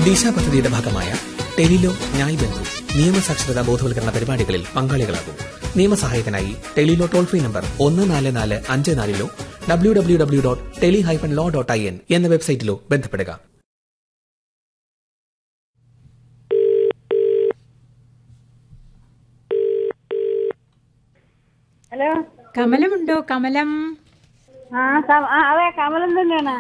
ദിശ പദ്ധതിയുടെ ഭാഗമായ ടെലിലോ ന്യായ് ബന്ധു നിയമസാക്ഷരതാ ബോധവൽക്കരണ പരിപാടികളിൽ പങ്കാളികളാകും നിയമസഹായത്തിനായി ടെലിലോ ടോൾ ഫ്രീ നമ്പർ ഒന്ന് നാല് നാല് അഞ്ച് നാലിലോ W W W dot tele hyphen law dot I N എന്ന വെബ്സൈറ്റിലോ ബന്ധപ്പെടുക ഹലോ കമലമുണ്ടോ കമലം ആ ക- ആ, അതെ കമലം തന്നെയാണ്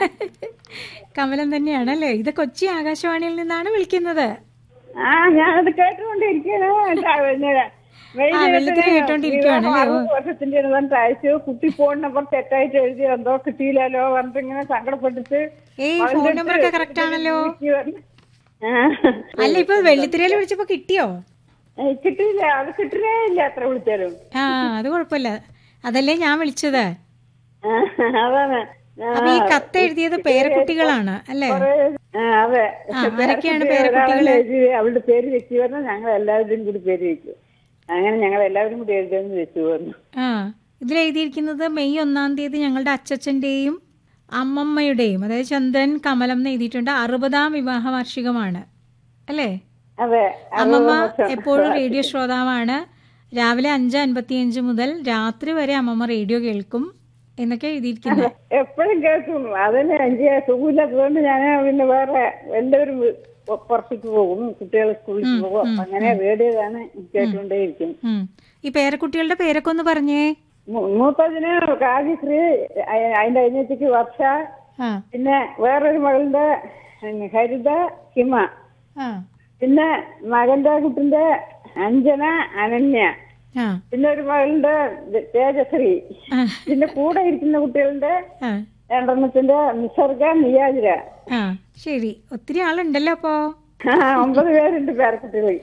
കമലം തന്നെയാണല്ലേ ഇത് കൊച്ചി ആകാശവാണിയിൽ നിന്നാണ് വിളിക്കുന്നത് ആ ഞാനത് കേട്ടുകൊണ്ടിരിക്കുകയാണ് എന്താ പിന്നെ വെയിൽ ആ, വെള്ളത്തിൽ കേട്ടിട്ട് കേട്ടോണ്ടിരിക്കുവാണ് ഈ അല്ലേ? അറുപത് വർഷത്തിന്റെ പറഞ്ഞിട്ട് അയച്ചു കുട്ടി ഫോൺ നമ്പർ തെറ്റായിട്ട് എഴുതി എന്തോ കിട്ടിയില്ലല്ലോ പറഞ്ഞിട്ട് ഇങ്ങനെ സങ്കടപ്പെട്ടിട്ട് ഏയ് അവളുടെ ഫോൺ അടുത്ത് നമ്പർ ഒക്കെ കറക്റ്റ് ആണല്ലോ വിളിച്ച് പറഞ്ഞു. ആ. അല്ല ഇപ്പൊ വെള്ളിത്തിരയിൽ വിളിച്ചപ്പോ കിട്ടിയോ ഏ, കിട്ടിയില്ല അത് കിട്ടുന്നേ ഇല്ല അത്ര വിളിച്ചാലും ആ അത് കുഴപ്പമില്ല അതല്ലേ ഞാൻ വിളിച്ചത് ആ, അതാണ് ആ, അപ്പൊ ഈ കത്ത് എഴുതിയത് പേരക്കുട്ടികളാണ് അല്ലേ ആ, അതെ ആ, ആരൊക്കെയാണ് പേരക്കുട്ടി പേരക്കുട്ടികള്? ഒരാളെ എഴുതി അവളുടെ പേര് വെച്ച് പറഞ്ഞാൽ ഞങ്ങൾ എല്ലാവരുടെയും കൂടി പേര് വെച്ചു അങ്ങനെ ഞങ്ങൾ എല്ലാവരും കൂടി എഴുതുമെന്ന് വെച്ചു പറഞ്ഞു ആ ഇതിൽ എഴുതിയിരിക്കുന്നത് മെയ് ഒന്നാം തീയതി ഞങ്ങളുടെ അച്ചച്ചന്റെയും അമ്മമ്മയുടെയും അതായത് ചന്ദ്രൻ കമലം എന്ന് എഴുതിയിട്ടുണ്ട് അറുപതാം വിവാഹ വാർഷികമാണ് അല്ലേ അതെ അമ്മമ്മ അറുപത് വർഷം. എപ്പോഴും റേഡിയോ ശ്രോതാവാണ് രാവിലെ അഞ്ച് അൻപത്തിയഞ്ച് മുതൽ രാത്രി വരെ അമ്മമ്മ റേഡിയോ കേൾക്കും എന്നൊക്കെ എഴുതിയിരിക്കുന്നത് എപ്പോഴും കേൾക്കും അതിന് എനിക്ക് സുഖമില്ലാത്തതുകൊണ്ട് ഞാൻ പിന്നെ വേറെ എല്ലാവരും വി- പൊ- പുറത്തേക്ക് പോകും കുട്ടികൾ സ്കൂളിൽ പോകും അപ്പൊ അങ്ങനെ റേഡിയോതാണ് കേട്ടുകൊണ്ടേയിരിക്കും ഉം. ഈ പേരക്കുട്ടികളുടെ പേരൊക്കെ ഒന്ന് പറഞ്ഞേ മൂ- മൂത്തതിന് കാവ്യശ്രീ അ- അതിന്റെ അനിയത്തിക്ക് വർഷ ആ പിന്നെ വേറൊരു മകളുടെ ഉം, ഹരിത ഹിമ ആ പിന്നെ മകന്റെ കുട്ടിന്റെ അഞ്ജന അനന്യ ആ പിന്നെ ഒരു മകളുടെ തേജശ്രീ ആ. പിന്നെ കൂടെ ഇരിക്കുന്ന കുട്ടികളുടെ ആ രണ്ടെണ്ണത്തിന്റെ നിസർഗ നിയാജിര ആ ശരി ഒത്തിരി ആളുണ്ടല്ലോ അപ്പോ ആ, ഒമ്പത് പേരുണ്ട് പേരക്കുട്ടികൾ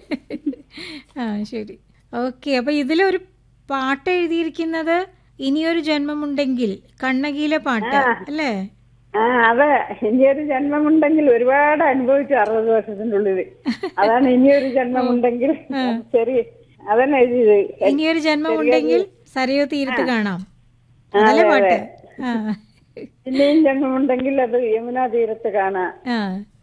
ആ ശരി ഓക്കെ അപ്പൊ ഇതിലൊരു പാട്ട് എഴുതിയിരിക്കുന്നത് ഇനിയൊരു ജന്മമുണ്ടെങ്കിൽ കണ്ണകിയിലെ പാട്ട് അല്ലേ ആ അതെ ഇനിയൊരു ജന്മമുണ്ടെങ്കിൽ ഒരുപാട് അനുഭവിച്ചു അറുപത് വർഷത്തിന്റെ ഉള്ളിൽ അതാണ് ഇനിയൊരു ജന്മമുണ്ടെങ്കിൽ ശരി അതന്നെ എഴുതിയത് ഇനിയൊരു ജന്മമുണ്ടെങ്കിൽ സരയോ തീരത്ത് കാണാം അതല്ലേ പാട്ട് ആ ഇനിയും ജന്മമുണ്ടെങ്കിൽ അത് യമുനാ തീരത്ത് കാണാം ആ